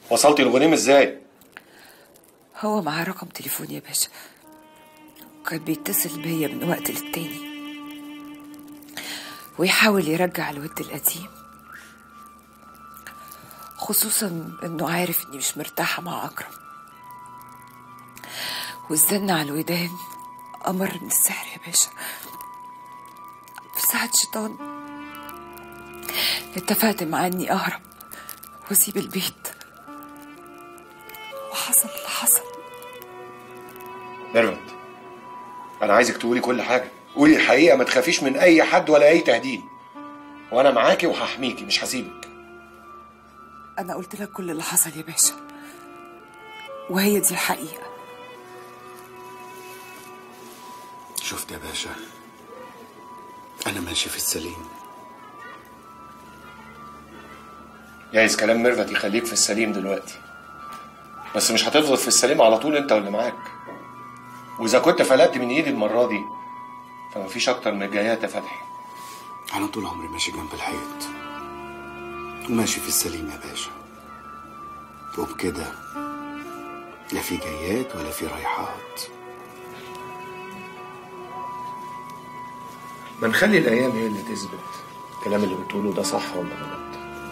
وصلتي لغنيم ازاي هو معاه رقم تليفوني يا باشا وكان بيتصل بيا من وقت للتاني ويحاول يرجع الود القديم خصوصا انه عارف اني مش مرتاحة مع اكرم والزن على الودان امر من السحر يا باشا في ساعة شيطان اتفقت معاه اني اهرب واسيب البيت وحصل اللي حصل ميرفت انا عايزك تقولي كل حاجه قولي الحقيقه ما تخافيش من اي حد ولا اي تهديد وانا معاكي وهحميكي مش هسيبك انا قلت لك كل اللي حصل يا باشا وهي دي الحقيقة شفت يا باشا انا ماشي في السليم جايز كلام ميرفت يخليك في السليم دلوقتي بس مش هتفضل في السليم على طول انت واللي معاك واذا كنت فلتت من ايدي المره دي فمفيش اكتر من الجايات يا فتحي انا طول عمري ماشي جنب الحيط وماشي في السليم يا باشا وبكده لا في جايات ولا في رايحات ما نخلي الايام هي اللي تثبت الكلام اللي بتقوله ده صح ولا غلط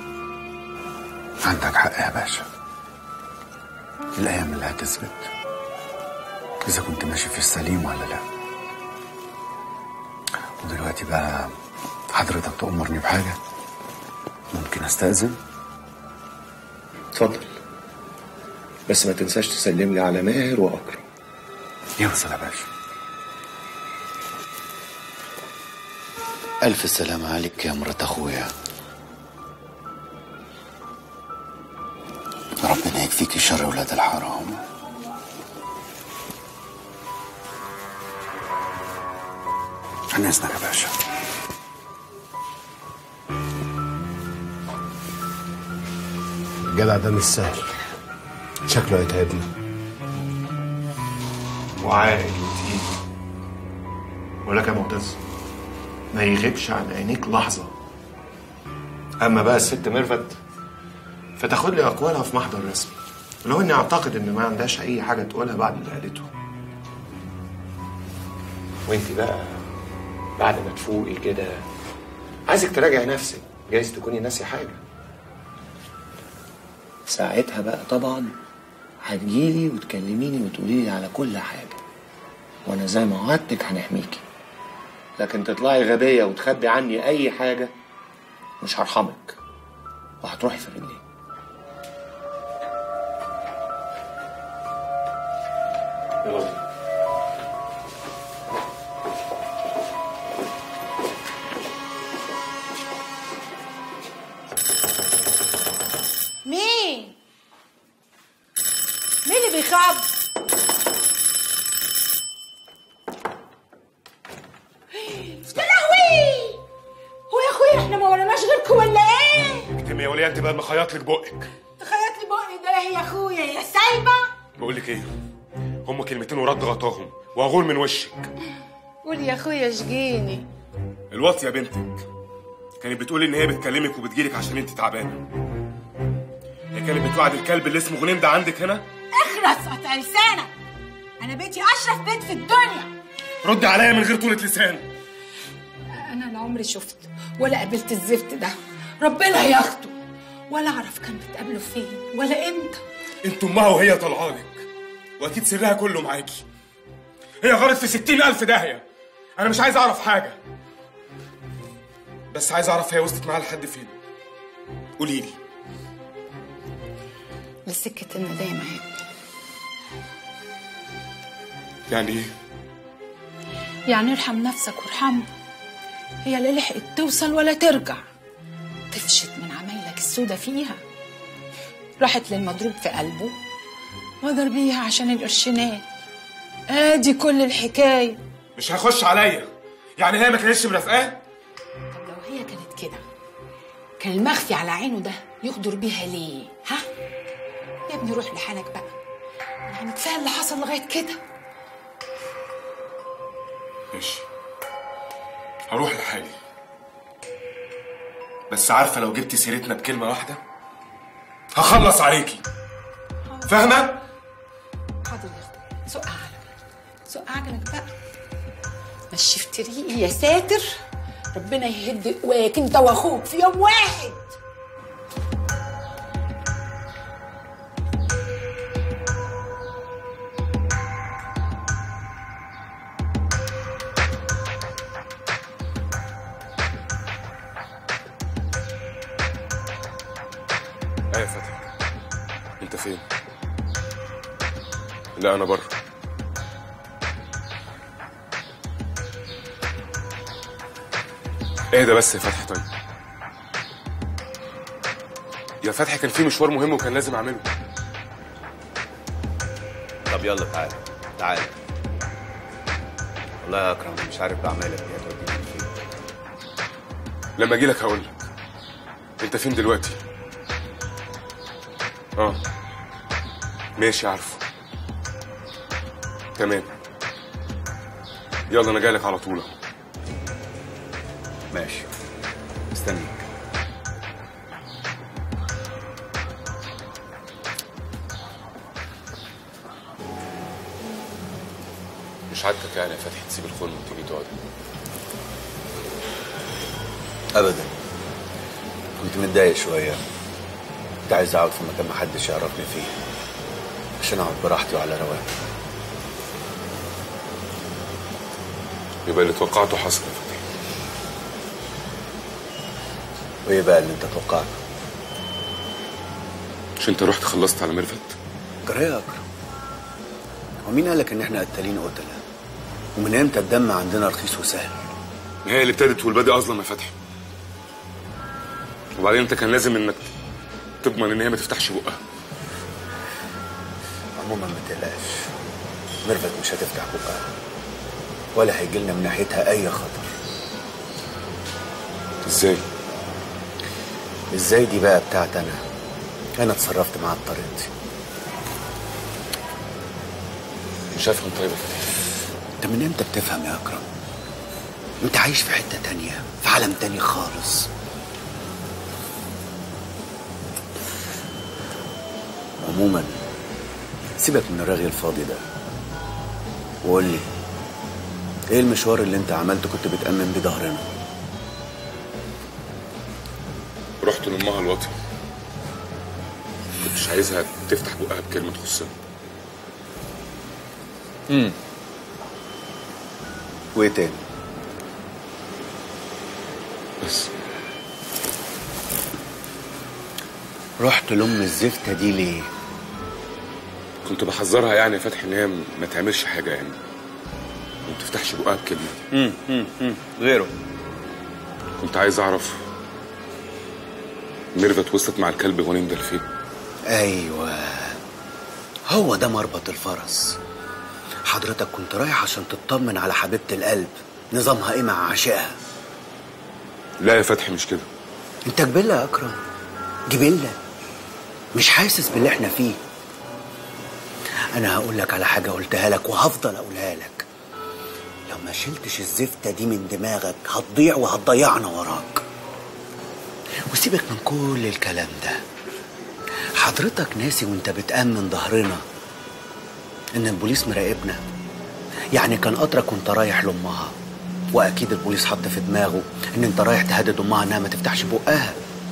عندك حق يا باشا الايام اللي هتثبت اذا كنت ماشي في السليم ولا لا ودلوقتي بقى حضرتك تأمرني بحاجة ممكن استأذن اتفضل بس ما تنساش تسلم لي على ماهر واكرم يوصل يا باشا ألف سلامة عليك يا مرات أخويا ربنا يكفيك شر ولاد الحرام عن إذنك يا باشا الجدع ده مش سهل شكله هيتعبني وعاقل وتقيل ولك يا معتز ما يغيبش عن عينيك لحظة أما بقى الست ميرفت فتاخد لي أقوالها في محضر رسمي ولو إني أعتقد إن ما عندهاش أي حاجة تقولها بعد اللي قالته وأنت بقى بعد ما تفوقي كده عايزك تراجعي نفسك جايز تكوني ناسي حاجة ساعتها بقى طبعا هتجيلي وتكلميني وتقولي لي على كل حاجة وأنا زي ما وعدتك هنحميكي لكن تطلعي غبية وتخبي عني أي حاجة مش هرحمك وهتروحي في رجلي يلا بينا. مين؟ مين اللي بيخب؟ يا لهوي! هو يا اخويا احنا ما وراناش غيركم ولا ايه؟ اكتمي يا وليه انت بقى مخيط لك بقك تخيط لي بقي ده يا اخويا يا سايبه بقول لك ايه هم كلمتين ورد غطاهم واغول من وشك قول يا اخويا اشجيني الوط يا بنتك كانت بتقول ان هي بتكلمك وبتجيلك عشان انت تعبانه هي كانت بتوعد الكلب اللي اسمه غنيم ده عندك هنا اخرس قطع لسانك انا بيتي اشرف بيت في الدنيا رد عليا من غير طولة لسان انا لا عمري شفت ولا قابلت الزفت ده ربنا ياخده ولا اعرف كان بتقابله فين ولا امتى انت امها وهي طالعالك واكيد سرها كله معاكي هي غلط في ستين الف داهية انا مش عايز اعرف حاجة بس عايز اعرف هي وصلت معاها لحد فين قولي لي لسكة الندامة يا ابني يعني ايه يعني ارحم نفسك وارحمه هي لا لحقت توصل ولا ترجع تفشت من عمايلك السودة فيها راحت للمضروب في قلبه غدر بيها عشان القرشينات ادي كل الحكاية مش هيخش عليا يعني هي ما كانتش مرافقاه طب لو هي كانت كده كان المخفي على عينه ده يغدر بيها ليه ها يا ابني روح لحالك بقى يعني كفايه اللي حصل لغايه كده ماشي هروح لحالي بس عارفة لو جبت سيرتنا بكلمة واحدة هخلص عليكي فاهمه حاضر يا اختي سوق عجلك سوق عجلك بقى مشي في طريقي يا ساتر ربنا يهد قواك انت واخوك في يوم واحد ايه يا فتحي انت فين لا انا بره ايه ده بس يا فتحي طيب يا فتحي كان في مشوار مهم وكان لازم اعمله طب يلا تعالى تعالى والله يا اكرم مش عارف بعملك دي هتوديني فين لما اجي لك هقول لك انت فين دلوقتي اه ماشي عارفه تمام يلا انا جاي لك على طول اهو ماشي استنيك مش عاجبك يعني يا فتحي تسيب الخون وتيجي تقعد ابدا كنت متضايق شويه كنت عايز اقعد في مكان محدش يعرفني فيه عشان اقعد براحتي وعلى رواقي يبقى اللي توقعته حصل يا فتحي وايه بقى اللي انت توقعته مش انت رحت خلصت على ميرفت جرى يا اكرم ومين قالك ان احنا قتالين قتله ومن امتى الدم عندنا رخيص وسهل هي اللي ابتدت والبادئ اظلم يا فتحي وبعدين انت كان لازم انك تضمن ان هي ما تفتحش بقها عموما ما تقلقش ميرفت مش هتفتح بقها ولا هيجي لنا من ناحيتها اي خطر ازاي ازاي دي بقى بتاعت انا انا اتصرفت معاها بطريقتي مش هفهم طيب يا فتحي انت من امتى بتفهم يا اكرم انت عايش في حته تانية في عالم تاني خالص عموما سيبك من الرغي الفاضي ده وقول لي ايه المشوار اللي انت عملته كنت بتأمن بيه ظهرنا رحت لامها الوطن كنتش عايزها تفتح بقها بكلمه تخصنا وايه تاني بس رحت لام الزفته دي ليه كنت بحذرها يعني يا فتحي ان هي ما تعملش حاجه يعني ما تفتحش بقها بكلمه غيره كنت عايز اعرف ميرفت وصلت مع الكلب غنيم ده لفين ايوه هو ده مربط الفرس حضرتك كنت رايح عشان تطمن على حبيبه القلب نظامها ايه مع عشقها لا يا فتحي مش كده انت جبله يا اكرم جبله مش حاسس باللي احنا فيه انا هقول لك على حاجه قلتها لك وهفضل اقولها لك لو ما شلتش الزفته دي من دماغك هتضيع وهتضيعنا وراك وسيبك من كل الكلام ده حضرتك ناسي وانت بتأمن ظهرنا ان البوليس مراقبنا يعني كان قطرك وانت رايح لامها واكيد البوليس حط في دماغه ان انت رايح تهدد امها انها ما تفتحش بقها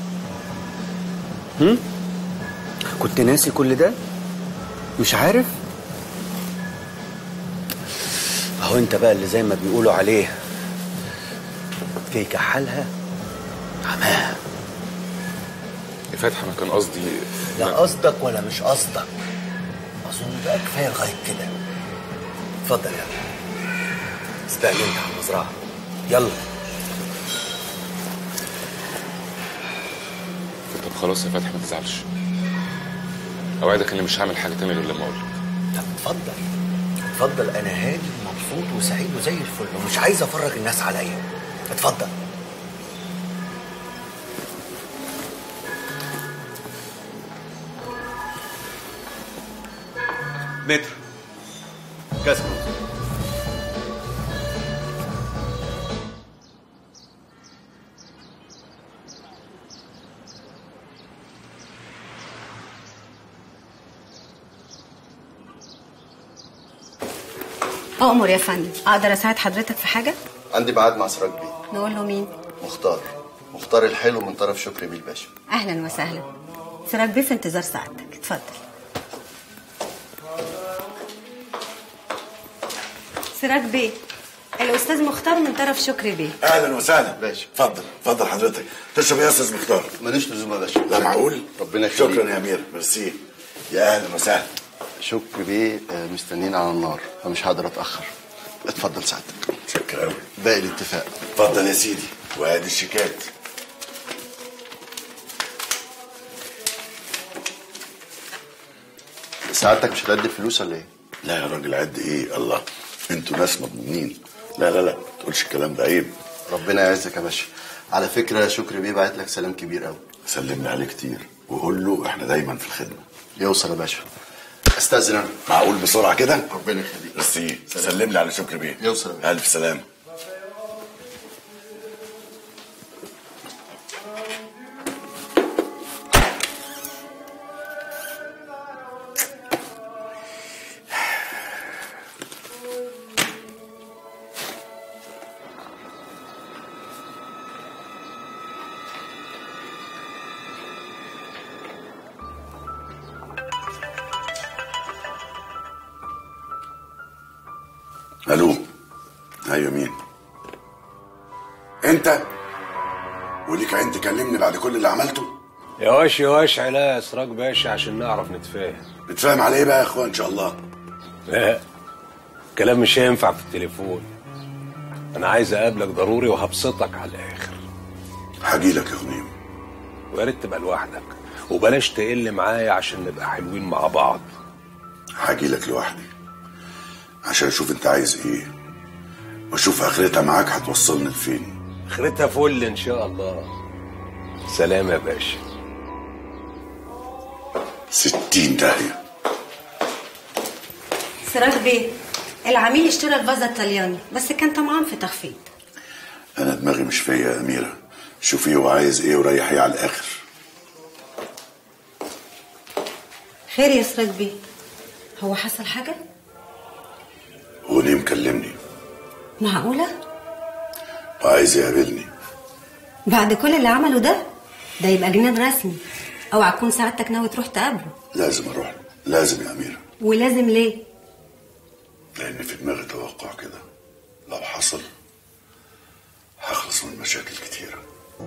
هم؟ كنت ناسي كل ده مش عارف اهو انت بقى اللي زي ما بيقولوا عليه في كحالها عماها يا فتحي ما كان قصدي لا قصدك ولا مش قصدك اظن بقى كفايه لغايه كده اتفضل يلا اسبقني انت على المزرعه يلا طب خلاص يا فتحي ما تزعلش اوعدك اني مش هعمل حاجه تانية غير لما اقول طب اتفضل اتفضل انا هادي ومبسوط وسعيد وزي الفل ومش عايز افرج الناس عليا اتفضل متر كذا أؤمر يا فندم أقدر أساعد حضرتك في حاجة؟ عندي ميعاد مع سراج بيه نقول له مين؟ مختار مختار الحلو من طرف شكري بيه الباشا أهلا وسهلا سراج بيه في انتظار سعادتك اتفضل سراج بيه الأستاذ مختار من طرف شكري بيه اهلا وسهلا باشا. اتفضل اتفضل حضرتك تشرب ايه يا استاذ مختار ماليش لزوم يا باشا لا معقول ربنا يخليك. شكرا يا امير ميرسي يا اهلا وسهلا شكري بيه آه، مستنيين على النار فمش هقدر اتاخر اتفضل سعادتك شكرا قوي باقي الاتفاق اتفضل يا سيدي وادي الشيكات سعادتك مش هتدي الفلوس ولا ايه؟ لا يا راجل عد ايه الله انتوا ناس مضمونين لا لا لا ما تقولش الكلام ده عيب ربنا يعزك يا باشا على فكره شكري بيه بعت لك سلام كبير قوي سلم لي عليه كتير وقول له احنا دايما في الخدمه يوصل يا باشا استاذن انا معقول بسرعه كده ربنا يخليك ميرسي سلم لي على شكري بيه يوصل يا باشا. الف سلامه الو ايوه مين انت وليك عين تكلمني بعد كل اللي عملته يا واش يا واش علا يا سراج باشا عشان نعرف نتفاهم بتفهم على ايه بقى يا اخوان ان شاء الله لا كلام مش هينفع في التليفون انا عايز اقابلك ضروري وهبسطك على الاخر هجيلك يا غنيم ويا ريت تبقى لوحدك وبلاش تقل معايا عشان نبقى حلوين مع بعض هجيلك لوحدي عشان اشوف انت عايز ايه واشوف اخرتها معاك هتوصلني لفين اخرتها فل ان شاء الله سلام يا باشا ستين داهية سراج بيه العميل اشترى الفازة الطلياني بس كان طمعان في تخفيض انا دماغي مش فيا يا اميرة شوفي هو عايز ايه وريحيه على الاخر خير يا سراج بيه هو حصل حاجة؟ غنيم كلمني معقولة؟ وعايز يقابلني بعد كل اللي عمله ده ده يبقى جنان رسمي اوعى تكون سعادتك ناوي تروح تقابله لازم اروح له. لازم يا اميرة ولازم ليه؟ لان في دماغي توقع كده لو حصل هخلص من مشاكل كتيره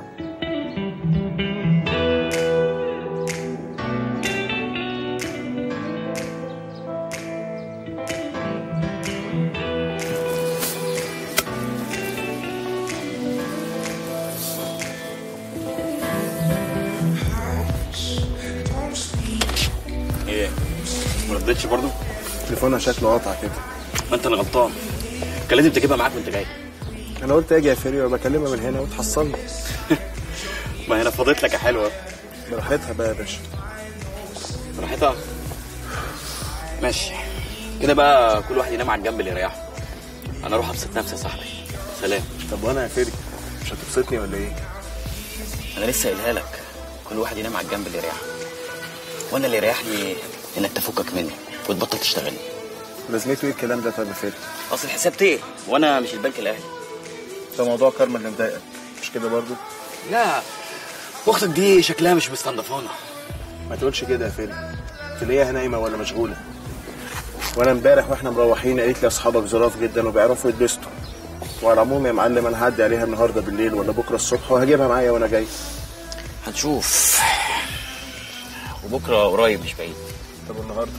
ايه ما ردتش برضه تليفونها شكله قطع كده ما انت اللي غلطان كان لازم تجيبها معاك وانت جاي انا قلت اجي يا فيري وبكلمها من هنا وتحصلني ما هنا فاضت لك يا حلوه براحتها بقى يا باشا براحتها ماشي كده بقى كل واحد ينام على الجنب اللي يريحه انا اروح ابسط نفسي يا صاحبي سلام طب وانا يا فيري مش هتبسطني ولا ايه؟ انا لسه قايلها لك كل واحد ينام على الجنب اللي يريحه وانا اللي يريحني انك تفكك مني وتبطل تشتغل لازمته ايه الكلام ده طيب يا فيري؟ اصل الحساب تقل وانا مش البنك الاهلي ده موضوع كارما اللي مضايقك مش كده برضو؟ لا اختك دي شكلها مش مستنضفانه ما تقولش كده يا فيري تلاقيها نايمه ولا مشغوله وانا امبارح واحنا مروحين قالت لي اصحابك ظراف جدا وبيعرفوا يتبسطوا وعلى العموم يا معلم انا هعدي عليها النهارده بالليل ولا بكره الصبح وهجيبها معايا وانا جاي هنشوف وبكره قريب مش بعيد طب والنهارده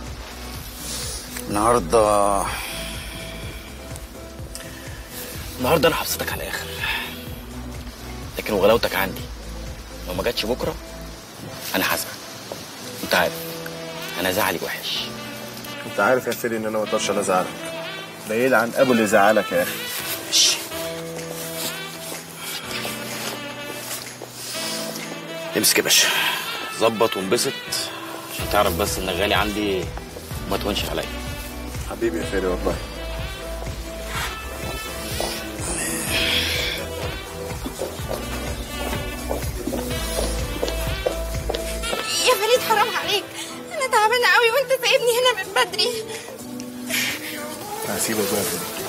النهارده النهارده انا هبسطك على الاخر لكن وغلاوتك عندي لو ما جاتش بكره انا حاسبك انت عارف انا زعلي وحش انت عارف يا فيري ان انا ما اقدرش انا ازعلك ده يلعن ابو اللي زعلك يا اخي ماشي امسك يا باشا ظبط وانبسط عشان تعرف بس انك غالي عندي وما تهونش عليا حبيبي يا فيري والله يا فريد حرام عليك انا تعبانه قوي وانت سايبني هنا من بدري هسيبك بقى كده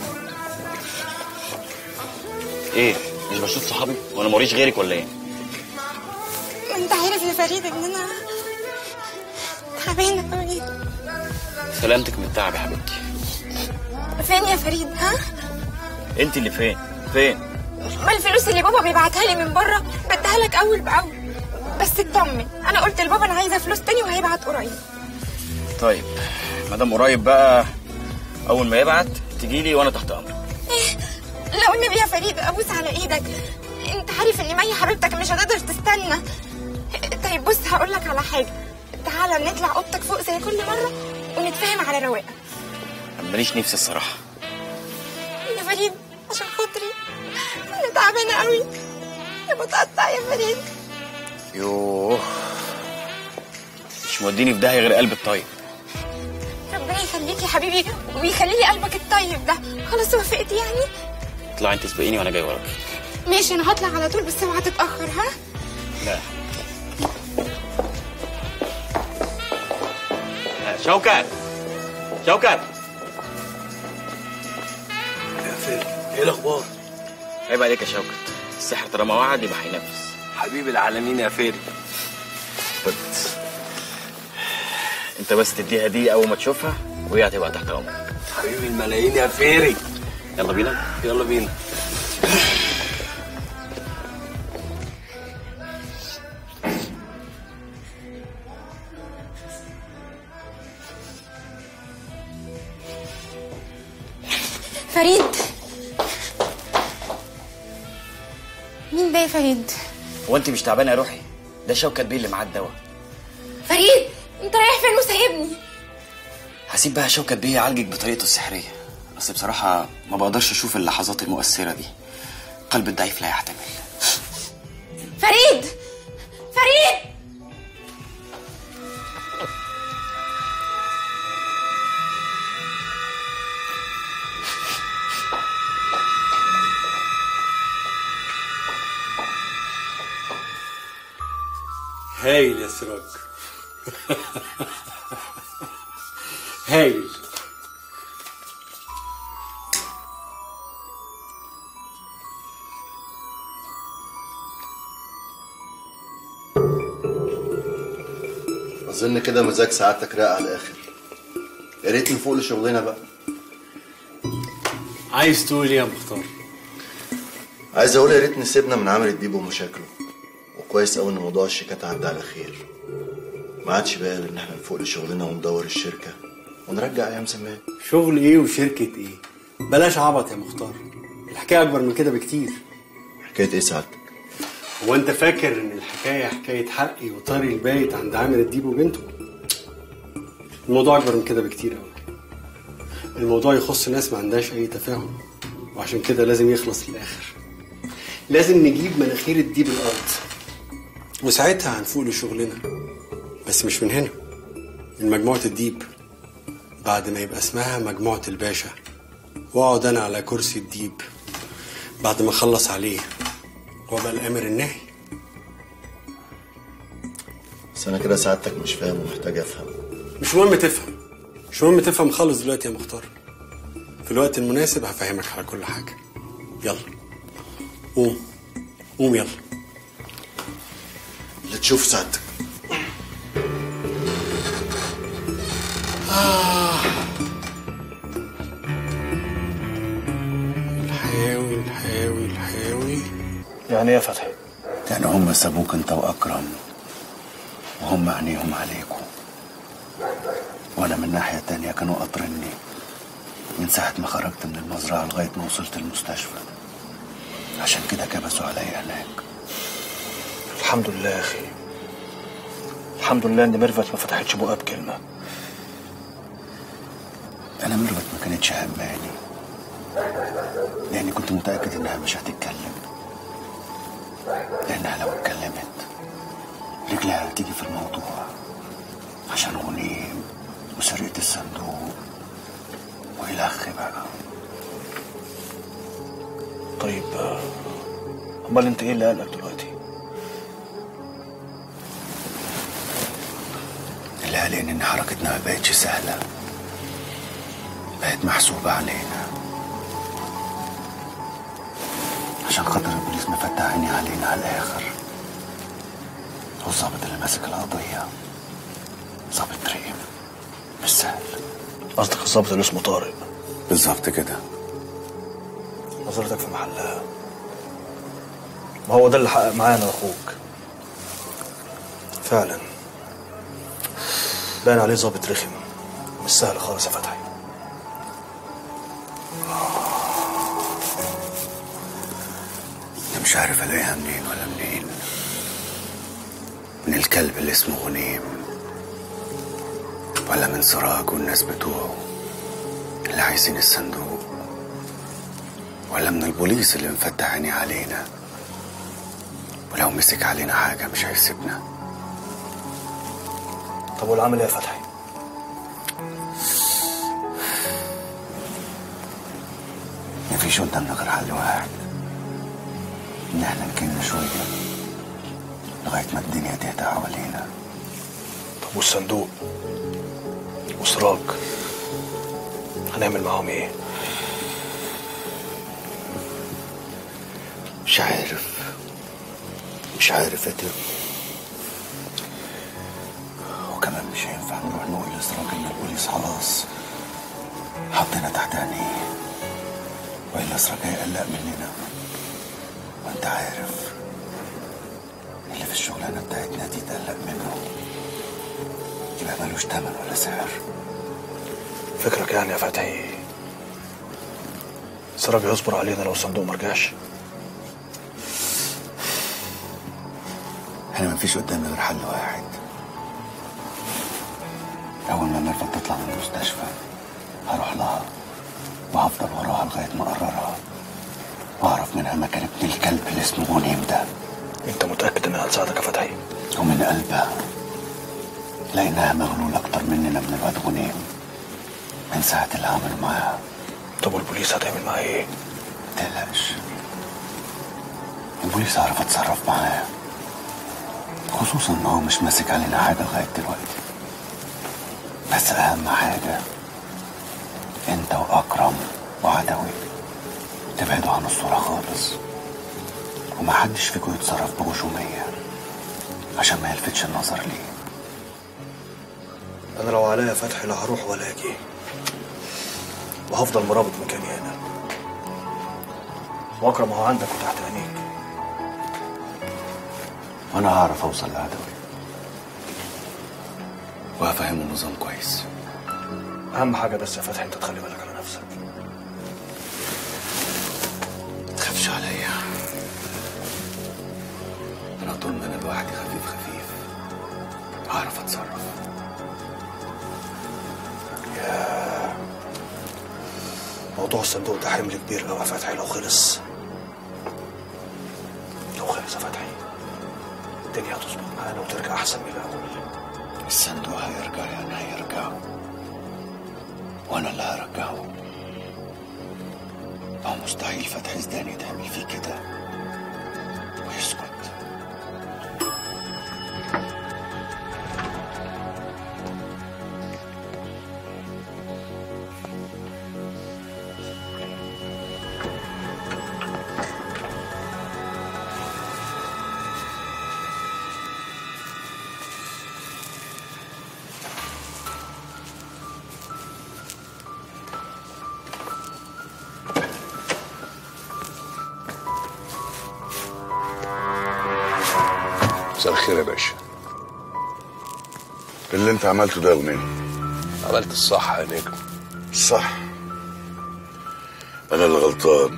ايه مش بشوف صحابي وانا موريش غيرك ولا ايه ما انت عارف يا فريد ان انا تعبانه قوي سلامتك من التعب يا حبيبتي فين يا فريد ها انت اللي فين فين ما الفلوس اللي بابا بيبعتها لي من بره بديها لك اول باول بس اطمن انا قلت لبابا انا عايزه فلوس تاني وهيبعت قريب طيب ما دام قريب بقى اول ما يبعت تجي لي وانا تحت امرك لو النبي يا فريد ابوس على ايدك انت عارف ان مي حبيبتك مش هتقدر تستنى طيب بص هقول لك على حاجه تعالى نطلع اوضتك فوق زي كل مره ونتفاهم على رواقه ماليش نفس الصراحه يا فريد عشان خاطري انا تعبانه قوي يا بتقطع يا فريد يوه مش موديني في داهيه غير قلب الطيب ربنا يخليك يا حبيبي ويخلي لي قلبك الطيب ده خلاص وافقت يعني اطلعي انت سبقيني وانا جاي وراك ماشي انا هطلع على طول بس اوعى تتاخر ها لا شوكت شوكت يا فندم ايه الاخبار عيب عليك يا شوكت السحر طالما وعد يبقى هينفذ حبيب العالمين يا فاري خد انت بس تديها دي اول ما تشوفها وهي هتبقى تحت امرك حبيبي الملايين يا فاري يلا بينا يلا بينا فريد مين ده يا فريد هو انت مش تعبانه يا روحي ده شوكت بيه اللي معاه الدواء فريد انت رايح فين وسايبني هسيب بقى شوكت بيه يعالجك بطريقته السحريه بس بصراحه ما بقدرش اشوف اللحظات المؤثره دي قلب الضعيف لا يحتمل فريد فريد هايل يا سراج هايل اظن كده مزاج سعادتك راق على الاخر يا ريت نفوق لشغلنا بقى عايز تقول ايه يا مختار عايز اقول يا ريت نسيبنا من عامل الديب ومشاكله وكويس قوي ان موضوع الشيكات عدى على خير ما عادش بقى غير ان احنا نفوق لشغلنا وندور الشركه ونرجع ايام زمان شغل ايه وشركة ايه بلاش عبط يا مختار الحكاية اكبر من كده بكتير حكايه ايه سعادتك هو انت فاكر ان الحكاية حكاية حقي وطاري البايت عند عامر الديب وبنته الموضوع اكبر من كده بكتير قوي الموضوع يخص ناس ما عندهاش اي تفاهم وعشان كده لازم يخلص للاخر لازم نجيب مناخير الديب الارض وساعتها هنفوق لشغلنا بس مش من هنا من مجموعة الديب بعد ما يبقى اسمها مجموعة الباشا واقعد انا على كرسي الديب بعد ما اخلص عليه وابقى الامر الناهي بس انا كده سعادتك مش فاهم ومحتاج افهم مش مهم تفهم مش مهم تفهم خالص دلوقتي يا مختار في الوقت المناسب هفهمك على كل حاجة يلا قوم قوم يلا اللي تشوف سعادتك الحاوي الحاوي الحاوي يعني ايه يا فتحي؟ يعني هم سابوك انت واكرم وهم عينيهم عليكم وانا من ناحية تانية كانوا قاطرني من ساعة ما خرجت من المزرعة لغاية ما وصلت المستشفى عشان كده كبسوا عليا هناك الحمد لله يا اخي الحمد لله ان ميرفت ما فتحتش بقها بكلمه انا ميرفت ما كانتش هماني لاني كنت متاكد انها مش هتتكلم لانها لو اتكلمت رجلها هتيجي في الموضوع عشان غنيم وسرقه الصندوق والخ بقى طيب آه، امال انت ايه اللي قالك دلوقتي؟ اللي قال ان حركتنا ما بقتش سهله بقت محسوبة علينا عشان خاطر البوليس مفتح عيني علينا على الآخر والظابط اللي ماسك القضية ظابط ريم مش سهل قصدك الظابط اللي اسمه طارق بالظبط كده نظرتك في محلها ما هو ده اللي حقق معانا اخوك فعلا باين عليه ظابط رخم مش سهل خالص يا فتحي أنا مش عارف ألاقيها منين ولا منين من الكلب اللي اسمه غنيم ولا من سراج والناس بتوعه اللي عايزين الصندوق ولا من البوليس اللي مفتح عينيه علينا ولو مسك علينا حاجة مش هيسيبنا طب والعمل ايه يا فتحي مفيش قدامنا غير حل واحد إن احنا نكلنا شوية لغاية ما الدنيا تهدى حوالينا طب والصندوق وسراج هنعمل معاهم ايه مش عارف مش عارف يا ترى وكمان مش هينفع نروح نقول لسراج ان البوليس خلاص حطينا تحت عينيه والا سراج هيقلق مننا وانت عارف اللي في الشغلانه بتاعتنا دي تقلق منه يبقى ملوش تمن ولا سعر فكرك يعني يا فتحي سراج يصبر علينا لو الصندوق مرجعش احنا مفيش قدامنا غير حل واحد اول ما ميرفت تطلع من المستشفى هروح لها وهفضل وراها لغايه ما اقررها واعرف منها مكان ابن الكلب اللي اسمه غنيم ده انت متاكد انها هتساعدك يا فتحي ومن قلبها لانها مغلولة اكتر مننا من الواد غنيم من ساعه اللي عملوا معاها طب والبوليس هتعمل معاه ايه متقلقش البوليس هعرف اتصرف معاه خصوصا ان هو مش ماسك علينا حاجه لغايه دلوقتي بس اهم حاجه انت واكرم وعدوي تبعدوا عن الصوره خالص ومحدش فيكم يتصرف بغشوميه عشان ما يلفتش النظر ليه انا لو عليا فتحي لا هروح ولا اجي وهفضل مرابط مكاني هنا واكرم هو عندك وتحت عينيك وانا هعرف اوصل لعدوي وهفهمه النظام كويس اهم حاجه بس يا فتحي انت تخلي بالك على نفسك تخافش عليا انا طول ما انا لوحدي خفيف خفيف هعرف اتصرف يا موضوع الصندوق ده حمل كبير قوي يا فتحي لو خلص لو خلص يا فتحي الدنيا هتظبط معانا وترجع احسن من الاول الصندوق هيرجع يعني هيرجع وانا اللي هرجعه هو مستحيل فتحي زداني تعمل فيه كده ويسكت مساء الخير يا باشا اللي انت عملته ده يا غنيم عملت الصح يا نجم صح انا اللي غلطان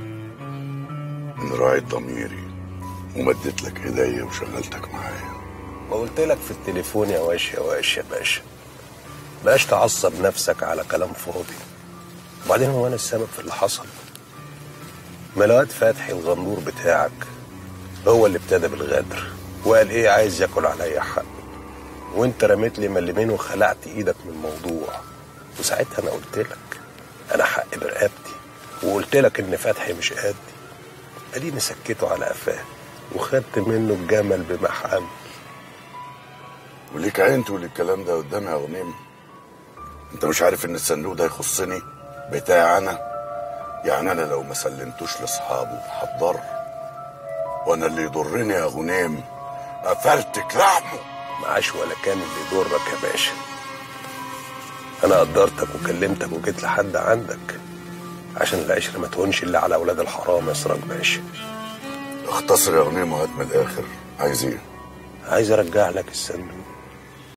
ان راعيت ضميري ومديت لك ايديا وشغلتك معايا ما قلت لك في التليفون يا واش يا واش يا باشا بقاش تعصب نفسك على كلام فاضي وبعدين هو انا السبب في اللي حصل ملوات فتحي الغندور بتاعك هو اللي ابتدى بالغدر وقال ايه عايز ياكل عليا حق وانت رميت لي ملمين وخلعت ايدك من الموضوع وساعتها انا قلت لك انا حق برقبتي وقلت لك ان فتحي مش قدي اديني سكته على قفاه وخدت منه الجمل بمحل وليك عين تقول الكلام ده قدامي يا غنيم انت مش عارف ان الصندوق ده يخصني بتاعي انا يعني انا لو ما سلمتوش لاصحابه هتضر وانا اللي يضرني يا غنيم افرتك لحمه معاش ولا كان اللي يضرك يا باشا انا قدرتك وكلمتك وجيت لحد عندك عشان العشرة ما تهونش الا على اولاد الحرام يا سراج باشا اختصر يا غنيم وهات من الاخر عايز ايه عايز ارجع لك الصندوق